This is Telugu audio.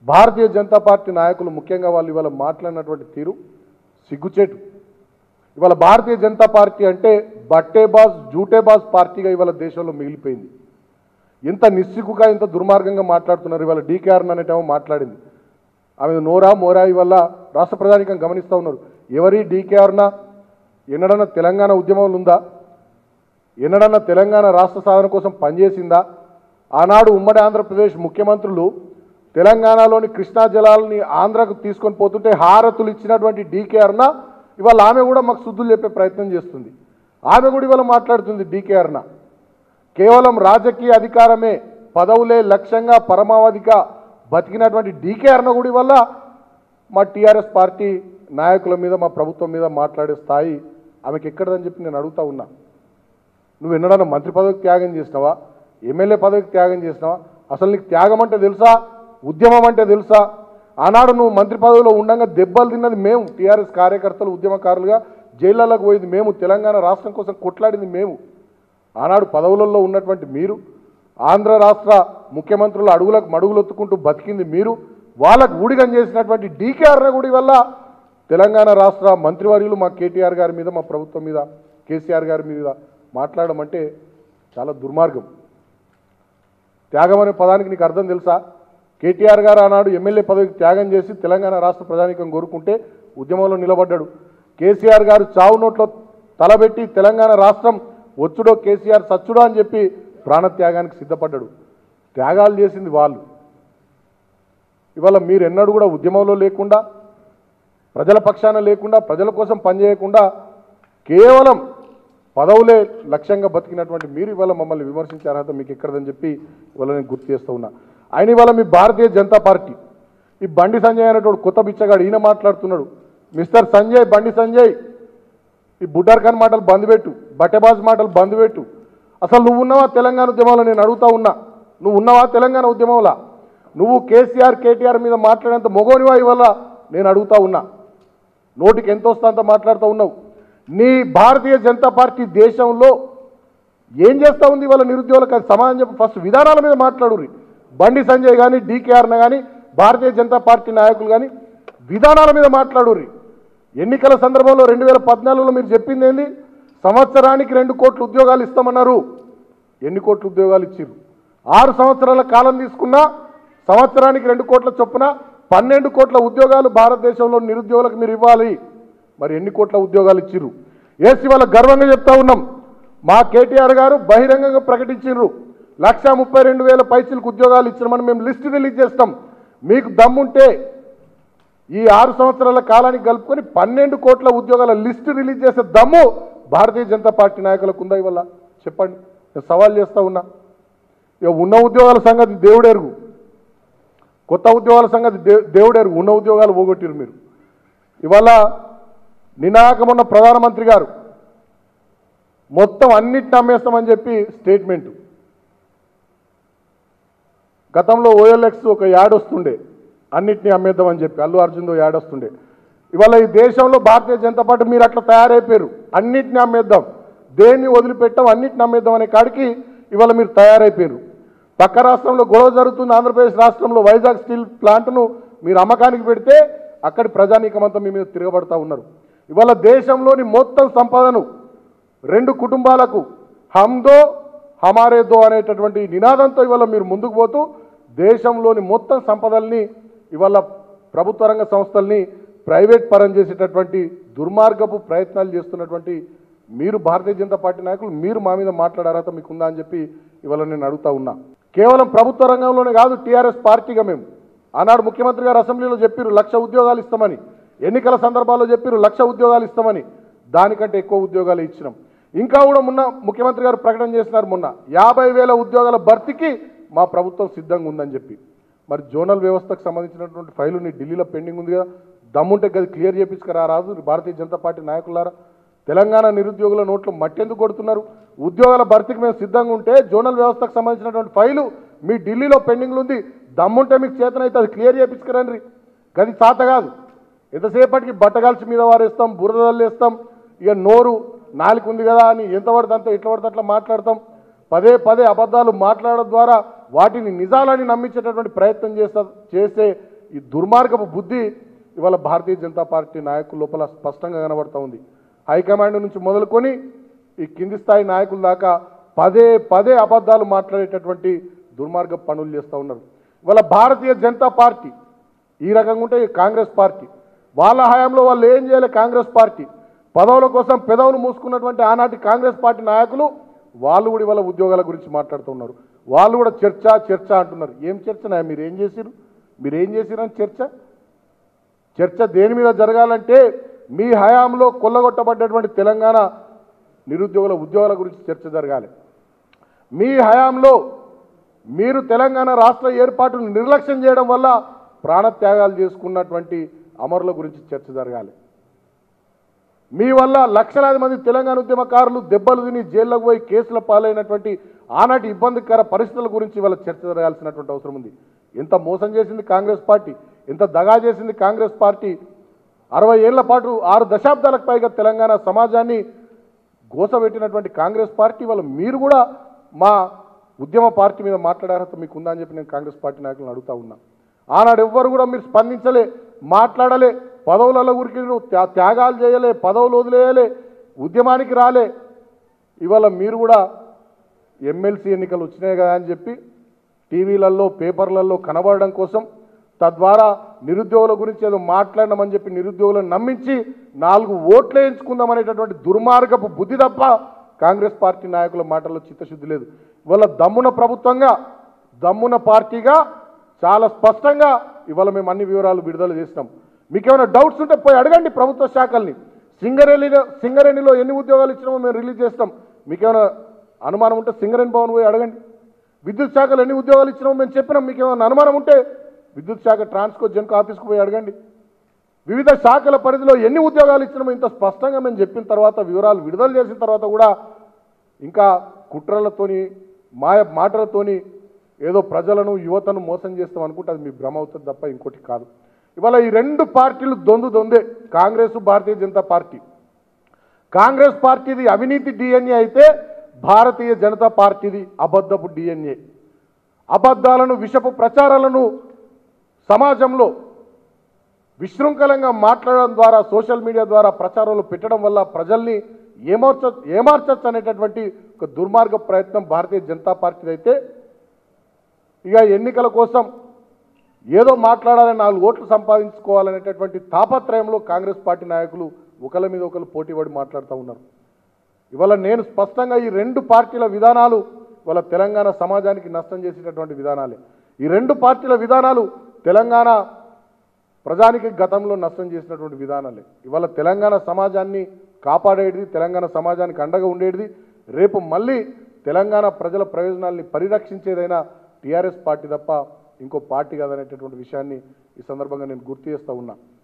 భారతీయ జనతా పార్టీ నాయకులు ముఖ్యంగా వాళ్ళు ఇవాళ మాట్లాడినటువంటి తీరు సిగ్గుచేటు ఇవాళ భారతీయ జనతా పార్టీ అంటే బట్టేబాజ్ జూటేబాజ్ పార్టీగా ఇవాళ దేశంలో మిగిలిపోయింది ఇంత నిస్సిగ్గుగా ఇంత దుర్మార్గంగా మాట్లాడుతున్నారు ఇవాళ డీకేఆర్ అనేటేమో మాట్లాడింది ఆమె నోరా మోరా ఇవల్ల రాష్ట్ర ప్రధానికం గమనిస్తూ ఉన్నారు ఎవరి డీకేఆర్నా ఎన్నడన్నా తెలంగాణ ఉద్యమంలో ఉందా ఎన్నడన్నా తెలంగాణ రాష్ట్ర సాధన కోసం పనిచేసిందా ఆనాడు ఉమ్మడి ఆంధ్రప్రదేశ్ ముఖ్యమంత్రులు తెలంగాణలోని కృష్ణా జలాలని ఆంధ్రకు తీసుకొని పోతుంటే హారతులు ఇచ్చినటువంటి డీకేఆర్న ఇవాళ ఆమె కూడా మాకు శుద్ధులు చెప్పే ప్రయత్నం చేస్తుంది ఆమె కూడా ఇవాళ మాట్లాడుతుంది డీకేఆర్న కేవలం రాజకీయ అధికారమే పదవులే లక్ష్యంగా పరమావధిగా బతికినటువంటి డీకేఆర్న కూడా వల్ల మా టీఆర్ఎస్ పార్టీ నాయకుల మీద మా ప్రభుత్వం మీద మాట్లాడే స్థాయి ఆమెకి ఎక్కడదని చెప్పి నేను అడుగుతా ఉన్నా నువ్వు ఎన్నడన్నా మంత్రి పదవికి త్యాగం చేసినావా ఎమ్మెల్యే పదవికి త్యాగం చేసినావా అసలు నీకు త్యాగం అంటే తెలుసా ఉద్యమం అంటే తెలుసా ఆనాడు నువ్వు మంత్రి పదవిలో ఉండగా దెబ్బలు తిన్నది మేము టీఆర్ఎస్ కార్యకర్తలు ఉద్యమకారులుగా జైళ్ళలోకి పోయింది మేము తెలంగాణ రాష్ట్రం కోసం కొట్లాడింది మేము ఆనాడు పదవులలో ఉన్నటువంటి మీరు ఆంధ్ర రాష్ట్ర ముఖ్యమంత్రుల అడుగులకు మడుగులొత్తుకుంటూ బతికింది మీరు వాళ్ళకు ఊడిగం చేసినటువంటి డీకేఆర్ గుడి వల్ల తెలంగాణ రాష్ట్ర మంత్రివర్యులు మా కేటీఆర్ గారి మీద మా ప్రభుత్వం మీద కేసీఆర్ గారి మీద మాట్లాడడం అంటే చాలా దుర్మార్గం త్యాగం అనే పదానికి నీకు అర్థం తెలుసా కేటీఆర్ గారు ఆనాడు ఎమ్మెల్యే పదవికి త్యాగం చేసి తెలంగాణ రాష్ట్ర ప్రధానికం కోరుకుంటే ఉద్యమంలో నిలబడ్డాడు కేసీఆర్ గారు చావు నోట్లో తలబెట్టి తెలంగాణ రాష్ట్రం వచ్చుడో కేసీఆర్ సచ్చుడో అని చెప్పి ప్రాణత్యాగానికి సిద్ధపడ్డాడు త్యాగాలు చేసింది వాళ్ళు ఇవాళ మీరు ఎన్నడూ కూడా ఉద్యమంలో లేకుండా ప్రజల పక్షాన లేకుండా ప్రజల కోసం పనిచేయకుండా కేవలం పదవులే లక్ష్యంగా బతికినటువంటి మీరు ఇవాళ మమ్మల్ని విమర్శించే అర్హత మీకు ఎక్కడదని చెప్పి ఇవాళ నేను గుర్తు చేస్తూ ఉన్నా ఆయన ఇవాళ మీ భారతీయ జనతా పార్టీ ఈ బండి సంజయ్ అనేటువంటి కొత్త బిచ్చగాడు ఈయన మాట్లాడుతున్నాడు మిస్టర్ సంజయ్ బండి సంజయ్ ఈ బుడ్డార్ ఖాన్ మాటలు బంద్ పెట్టు బట్టెబాజ్ మాటలు బంద్ పెట్టు అసలు నువ్వు ఉన్నావా తెలంగాణ ఉద్యమంలో నేను అడుగుతా ఉన్నా నువ్వు ఉన్నావా తెలంగాణ ఉద్యమంలో నువ్వు కేసీఆర్ కేటీఆర్ మీద మాట్లాడేంత మొగోనివా ఇవాళ నేను అడుగుతా ఉన్నా నోటికి ఎంత వస్తా అంత మాట్లాడుతూ ఉన్నావు నీ భారతీయ జనతా పార్టీ దేశంలో ఏం చేస్తూ ఉంది వాళ్ళ నిరుద్యోగులకు అది సమాధానం చెప్పి ఫస్ట్ విధానాల మీద మాట్లాడుర్రి బండి సంజయ్ కానీ డీకేఆర్న కానీ భారతీయ జనతా పార్టీ నాయకులు కానీ విధానాల మీద మాట్లాడుర్రి ఎన్నికల సందర్భంలో రెండు వేల పద్నాలుగులో మీరు చెప్పింది ఏంది సంవత్సరానికి రెండు కోట్ల ఉద్యోగాలు ఇస్తామన్నారు ఎన్ని కోట్ల ఉద్యోగాలు ఇచ్చిర్రు ఆరు సంవత్సరాల కాలం తీసుకున్నా సంవత్సరానికి రెండు కోట్ల చొప్పున పన్నెండు కోట్ల ఉద్యోగాలు భారతదేశంలో నిరుద్యోగులకు మీరు ఇవ్వాలి మరి ఎన్ని కోట్ల ఉద్యోగాలు ఇచ్చిర్రు ఏసీ వాళ్ళ గర్వంగా చెప్తా ఉన్నాం మా కేటీఆర్ గారు బహిరంగంగా ప్రకటించారు లక్ష ముప్పై రెండు వేల పైసలకు ఉద్యోగాలు ఇచ్చినామని మేము లిస్ట్ రిలీజ్ చేస్తాం మీకు దమ్ముంటే ఈ ఆరు సంవత్సరాల కాలానికి కలుపుకొని పన్నెండు కోట్ల ఉద్యోగాల లిస్టు రిలీజ్ చేసే దమ్ము భారతీయ జనతా పార్టీ నాయకులకు ఉందా ఇవల్ల చెప్పండి నేను సవాల్ చేస్తా ఉన్నా ఇక ఉన్న ఉద్యోగాల సంగతి దేవుడెరుగు కొత్త ఉద్యోగాల సంగతి దే దేవుడెరుగు ఉన్న ఉద్యోగాలు పోగొట్టిరు మీరు ఇవాళ నినాకమున్న ప్రధానమంత్రి గారు మొత్తం అన్నిటిని అమ్మేస్తామని చెప్పి స్టేట్మెంటు గతంలో ఓఎల్ఎక్స్ ఒక యాడ్ వస్తుండే అన్నిటినీ అమ్మేద్దామని చెప్పి అల్లు అర్జున్తో యాడ్ వస్తుండే ఇవాళ ఈ దేశంలో భారతీయ జనతా పార్టీ మీరు అట్లా తయారైపోయారు అన్నిటిని అమ్మేద్దాం దేన్ని వదిలిపెట్టాం అన్నిటిని అమ్మేద్దాం అనే కాడికి ఇవాళ మీరు తయారైపోయారు పక్క రాష్ట్రంలో గొడవ జరుగుతుంది ఆంధ్రప్రదేశ్ రాష్ట్రంలో వైజాగ్ స్టీల్ ప్లాంట్ను మీరు అమ్మకానికి పెడితే అక్కడి ప్రజానీకమంతా మీ మీద తిరగబడతా ఉన్నారు ఇవాళ దేశంలోని మొత్తం సంపదను రెండు కుటుంబాలకు హమ్దో హమారేదో అనేటటువంటి నినాదంతో ఇవాళ మీరు ముందుకు పోతూ దేశంలోని మొత్తం సంపదల్ని ఇవాళ ప్రభుత్వ రంగ సంస్థల్ని ప్రైవేట్ పరం చేసేటటువంటి దుర్మార్గపు ప్రయత్నాలు చేస్తున్నటువంటి మీరు భారతీయ జనతా పార్టీ నాయకులు మీరు మా మీద మాట్లాడే అర్హత మీకు ఉందా అని చెప్పి ఇవాళ నేను అడుగుతా ఉన్నా కేవలం ప్రభుత్వ రంగంలోనే కాదు టీఆర్ఎస్ పార్టీగా మేము ఆనాడు ముఖ్యమంత్రి గారు అసెంబ్లీలో చెప్పారు లక్ష ఉద్యోగాలు ఇస్తామని ఎన్నికల సందర్భాల్లో చెప్పారు లక్ష ఉద్యోగాలు ఇస్తామని దానికంటే ఎక్కువ ఉద్యోగాలు ఇచ్చినాం ఇంకా కూడా మొన్న ముఖ్యమంత్రి గారు ప్రకటన చేసినారు మొన్న యాభై వేల ఉద్యోగాల భర్తీకి మా ప్రభుత్వం సిద్ధంగా ఉందని చెప్పి మరి జోనల్ వ్యవస్థకు సంబంధించినటువంటి ఫైలు నీ ఢిల్లీలో పెండింగ్ ఉంది కదా దమ్ముంటే గది క్లియర్ చేపించుకురా రాదు భారతీయ జనతా పార్టీ నాయకులారా తెలంగాణ నిరుద్యోగుల నోట్లు మట్టెందుకు కొడుతున్నారు ఉద్యోగాల భర్తీకి మేము సిద్ధంగా ఉంటే జోనల్ వ్యవస్థకు సంబంధించినటువంటి ఫైలు మీ ఢిల్లీలో పెండింగ్లు ఉంది దమ్ముంటే మీకు చేతనైతే అది క్లియర్ చేపించుకురండి గది సాత కాదు ఎంతసేపటికి బట్టగాల్చి మీద వారేస్తాం బురదలు వేస్తాం ఇక నోరు నాలుగు ఉంది కదా అని ఎంత పడితే అంత ఇట్లా పడితే అట్లా మాట్లాడతాం పదే పదే అబద్ధాలు మాట్లాడడం ద్వారా వాటిని నిజాలని నమ్మించేటటువంటి ప్రయత్నం చేస్తా చేసే ఈ దుర్మార్గపు బుద్ధి ఇవాళ భారతీయ జనతా పార్టీ నాయకుల లోపల స్పష్టంగా కనబడతా ఉంది హైకమాండ్ నుంచి మొదలుకొని ఈ కింది స్థాయి నాయకుల దాకా పదే పదే అబద్ధాలు మాట్లాడేటటువంటి దుర్మార్గ పనులు చేస్తూ ఉన్నారు ఇవాళ భారతీయ జనతా పార్టీ ఈ రకంగా ఉంటే ఈ కాంగ్రెస్ పార్టీ వాళ్ళ హయాంలో వాళ్ళు ఏం చేయలే కాంగ్రెస్ పార్టీ పదవుల కోసం పెదవులు మూసుకున్నటువంటి ఆనాటి కాంగ్రెస్ పార్టీ నాయకులు వాళ్ళు కూడా ఇవాళ ఉద్యోగాల గురించి మాట్లాడుతున్నారు వాళ్ళు కూడా చర్చ చర్చ అంటున్నారు ఏం చర్చనా మీరు ఏం చేసిరు మీరు ఏం చేసిరని చర్చ చర్చ దేని మీద జరగాలంటే మీ హయాంలో కొల్లగొట్టబడ్డటువంటి తెలంగాణ నిరుద్యోగుల ఉద్యోగాల గురించి చర్చ జరగాలి మీ హయాంలో మీరు తెలంగాణ రాష్ట్ర ఏర్పాటును నిర్లక్ష్యం చేయడం వల్ల ప్రాణత్యాగాలు చేసుకున్నటువంటి అమరుల గురించి చర్చ జరగాలి మీ వల్ల లక్షలాది మంది తెలంగాణ ఉద్యమకారులు దెబ్బలు తిని జైల్లోకి పోయి కేసుల పాలైనటువంటి ఆనాటి ఇబ్బందికర పరిస్థితుల గురించి వాళ్ళ చర్చ జరగాల్సినటువంటి అవసరం ఉంది ఎంత మోసం చేసింది కాంగ్రెస్ పార్టీ ఎంత దగా చేసింది కాంగ్రెస్ పార్టీ అరవై ఏళ్ల పాటు ఆరు దశాబ్దాలకు పైగా తెలంగాణ సమాజాన్ని గోసబెట్టినటువంటి కాంగ్రెస్ పార్టీ వాళ్ళు మీరు కూడా మా ఉద్యమ పార్టీ మీద మాట్లాడే అర్హత మీకు ఉందా అని చెప్పి నేను కాంగ్రెస్ పార్టీ నాయకులను అడుగుతా ఉన్నా ఆనాడు ఎవ్వరు కూడా మీరు స్పందించలే మాట్లాడలే పదవులలో ఊరికి త్యా- త్యాగాలు చేయలే పదవులు వదిలేయలే ఉద్యమానికి రాలే ఇవాళ మీరు కూడా ఎమ్మెల్సీ ఎన్నికలు వచ్చినాయి కదా అని చెప్పి టీవీలలో పేపర్లలో కనబడడం కోసం తద్వారా నిరుద్యోగుల గురించి ఏదో మాట్లాడమని చెప్పి నిరుద్యోగులను నమ్మించి నాలుగు ఓట్లు వేయించుకుందాం అనేటటువంటి దుర్మార్గపు బుద్ధి తప్ప కాంగ్రెస్ పార్టీ నాయకుల మాటల్లో చిత్తశుద్ధి లేదు ఇవాళ దమ్మున ప్రభుత్వంగా దమ్మున పార్టీగా చాలా స్పష్టంగా ఇవాళ మేము అన్ని వివరాలు విడుదల చేసినాం మీకు ఏమైనా డౌట్స్ ఉంటే పోయి అడగండి ప్రభుత్వ శాఖల్ని సింగరేణిలో సింగరేణిలో ఎన్ని ఉద్యోగాలు ఇచ్చినామో మేము రిలీజ్ చేస్తాం మీకేమైనా అనుమానం ఉంటే సింగరేణి భవన్ పోయి అడగండి విద్యుత్ శాఖలో ఎన్ని ఉద్యోగాలు ఇచ్చినామో మేము చెప్పినాం మీకు ఏమైనా అనుమానం ఉంటే విద్యుత్ శాఖ ట్రాన్స్కో జెన్కో ఆఫీస్కి పోయి అడగండి వివిధ శాఖల పరిధిలో ఎన్ని ఉద్యోగాలు ఇచ్చినామో ఇంత స్పష్టంగా మేము చెప్పిన తర్వాత వివరాలు విడుదల చేసిన తర్వాత కూడా ఇంకా కుట్రలతోని మాయ మాటలతోని ఏదో ప్రజలను యువతను మోసం చేస్తాం అనుకుంటే అది మీ భ్రమ అవుతుంది తప్ప ఇంకోటి కాదు ఇవాళ ఈ రెండు పార్టీలు దొందు దొందే కాంగ్రెస్ భారతీయ జనతా పార్టీ కాంగ్రెస్ పార్టీది అవినీతి డిఎన్ఏ అయితే భారతీయ జనతా పార్టీది అబద్ధపు డిఎన్ఏ అబద్ధాలను విషపు ప్రచారాలను సమాజంలో విశృంఖలంగా మాట్లాడడం ద్వారా సోషల్ మీడియా ద్వారా ప్రచారాలు పెట్టడం వల్ల ప్రజల్ని ఏమార్చ ఏమార్చచ్చు అనేటటువంటి ఒక దుర్మార్గ ప్రయత్నం భారతీయ జనతా పార్టీది అయితే ఇక ఎన్నికల కోసం ఏదో మాట్లాడాలని నాలుగు ఓట్లు సంపాదించుకోవాలనేటటువంటి తాపత్రయంలో కాంగ్రెస్ పార్టీ నాయకులు ఒకరి మీద ఒకరు పోటీ పడి మాట్లాడుతూ ఉన్నారు ఇవాళ నేను స్పష్టంగా ఈ రెండు పార్టీల విధానాలు ఇవాళ తెలంగాణ సమాజానికి నష్టం చేసేటటువంటి విధానాలే ఈ రెండు పార్టీల విధానాలు తెలంగాణ ప్రజానికి గతంలో నష్టం చేసినటువంటి విధానాలే ఇవాళ తెలంగాణ సమాజాన్ని కాపాడేది తెలంగాణ సమాజానికి అండగా ఉండేది రేపు మళ్ళీ తెలంగాణ ప్రజల ప్రయోజనాల్ని పరిరక్షించేదైనా టీఆర్ఎస్ పార్టీ తప్ప ఇంకో పార్టీ కాదనేటటువంటి విషయాన్ని ఈ సందర్భంగా నేను గుర్తు చేస్తూ ఉన్నా